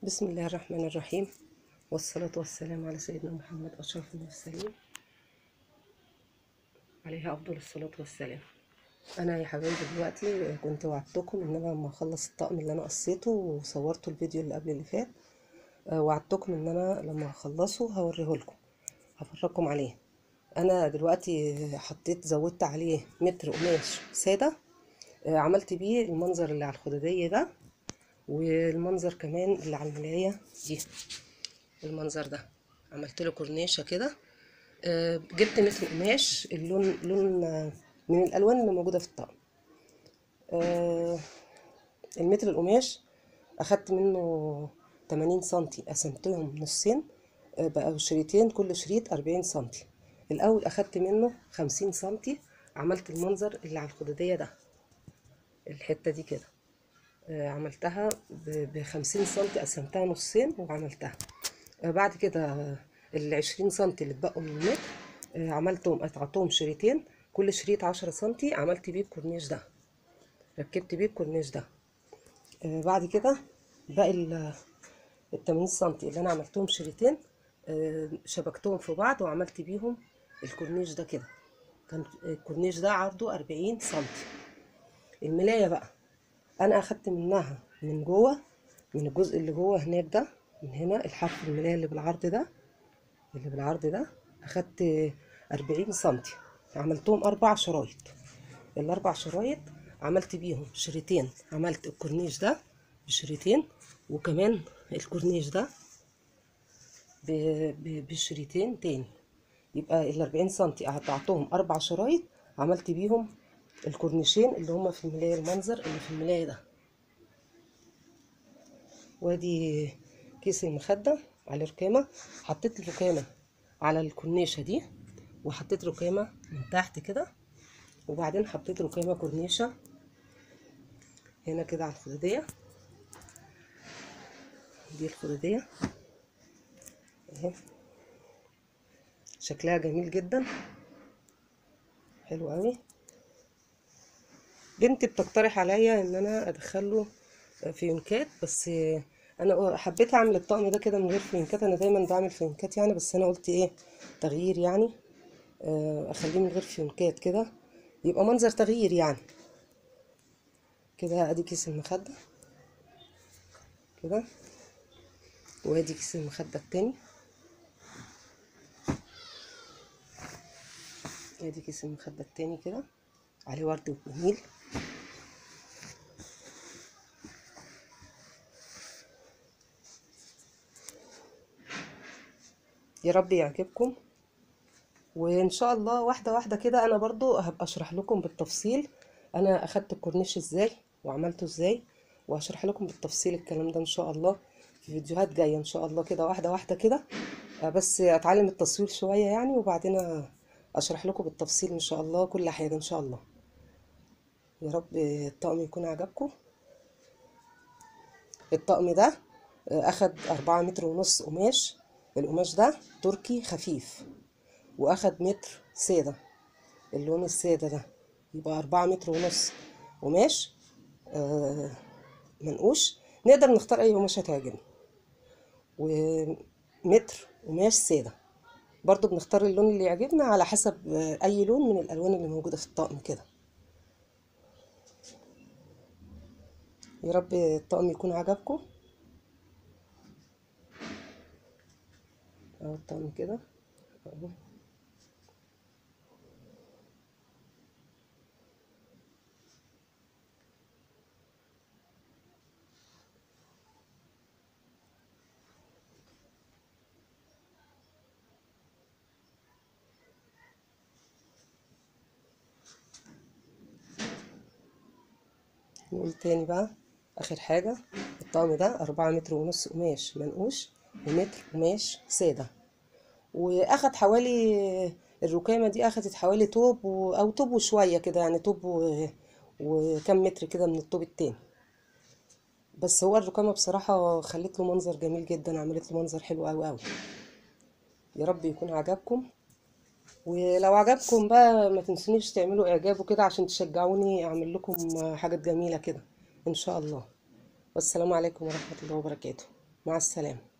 بسم الله الرحمن الرحيم والصلاة والسلام على سيدنا محمد أشرف المرسلين عليه أفضل الصلاة والسلام أنا يا حبايبي دلوقتي كنت وعدتكم إن أنا لما أخلص الطقم اللي أنا قصيته وصورته الفيديو اللي قبل اللي فات آه، وعدتكم إن أنا لما أخلصه هوريه لكم هفرجكم عليه أنا دلوقتي حطيت زودت عليه متر قماش سادة آه، عملت بيه المنظر اللي على الخدادية ده والمنظر كمان اللي على الملاية دي المنظر ده عملت له كورنيشة كده آه، جبت متر قماش اللون لون آه، من الالوان اللي موجوده في الطقم آه، المتر القماش اخدت منه 80 سنتي قسمتهم نصين آه، بقى شريطين كل شريط 40 سنتي الاول اخدت منه 50 سنتي عملت المنظر اللي على الخدوديه ده الحته دي كده آه، عملتها ب 50 سنتي قسمتها نصين وعملتها آه، بعد كده آه، ال 20 سنتي اللي اتبقوا من المتر آه، عملتهم قطعتهم شريطين كل شريط 10 سنتي عملت بيه الكورنيش ده ركبت بيه الكورنيش ده آه، بعد كده باقي ال 80 سنتي اللي انا عملتهم شريطين آه، شبكتهم في بعض وعملت بيهم الكورنيش ده كده كان الكورنيش ده عرضه 40 سنتي الملاية بقى انا اخدت منها من جوه من الجزء اللي جوه هناك ده من هنا الحرف الملاية اللي بالعرض ده اللي بالعرض ده اخدت 40 سنتي عملتهم اربع شرايط الاربع شرايط عملت بيهم شريطين عملت الكورنيش ده بشريطين وكمان الكورنيش ده ب- ب- بشريطين تاني يبقى ال 40 سنتي قطعتهم اربع شرايط عملت بيهم الكورنيشين اللي هما في الملاية المنظر اللي في الملاية ده وادي كيس المخدة على ركامة حطيت الركامة على الكورنيشة دي وحطيت ركامة من تحت كده وبعدين حطيت ركامة كورنيشة هنا كده على الخدودية دي الخدودية اهي شكلها جميل جدا حلو قوي بنتي بتقترح عليا ان انا ادخله فيونكات بس انا حبيت اعمل الطقم ده كده من غير فيونكات انا دايما بعمل فيونكات يعني بس انا قلت ايه تغيير يعني آه، اخليه من غير فيونكات كده يبقى منظر تغيير يعني كده ادي كيس المخدة كده وادي كيس المخدة التاني ادي كيس المخدة التاني كده عليه ورد وجميل يا رب يعجبكم وان شاء الله واحده واحده كده انا برضو هبقى اشرح لكم بالتفصيل انا اخدت الكورنيش ازاي وعملته ازاي وهشرح لكم بالتفصيل الكلام ده ان شاء الله في فيديوهات جايه ان شاء الله كده واحده واحده كده آه، بس اتعلم التصوير شويه يعني وبعدين اشرح لكم بالتفصيل ان شاء الله كل حاجه ان شاء الله يا رب الطقم يكون عجبكم الطقم ده آه، اخد أربعة متر ونص قماش القماش ده تركي خفيف واخد متر سادة اللون السادة ده يبقى أربعة متر ونص قماش آه منقوش نقدر نختار أي قماش هتعجبنا ومتر قماش سادة برضو بنختار اللون اللي يعجبنا على حسب آه، أي لون من الألوان اللي موجودة في الطقم كده يا رب الطقم يكون عجبكم اهو الطقم كده اهو نقول تاني بقى اخر حاجة الطقم ده أربعة متر ونص قماش منقوش ومتر قماش سادة واخد حوالي الركامة دي اخدت حوالي توب و... او توب وشوية كده يعني توب و... وكم متر كده من الطوب التاني بس هو الركامة بصراحة خلت له منظر جميل جدا عملت له منظر حلو قوي قوي يا رب يكون عجبكم ولو عجبكم بقى ما تنسونيش تعملوا اعجاب وكده عشان تشجعوني اعمل لكم حاجات جميلة كده ان شاء الله والسلام عليكم ورحمة الله وبركاته مع السلامة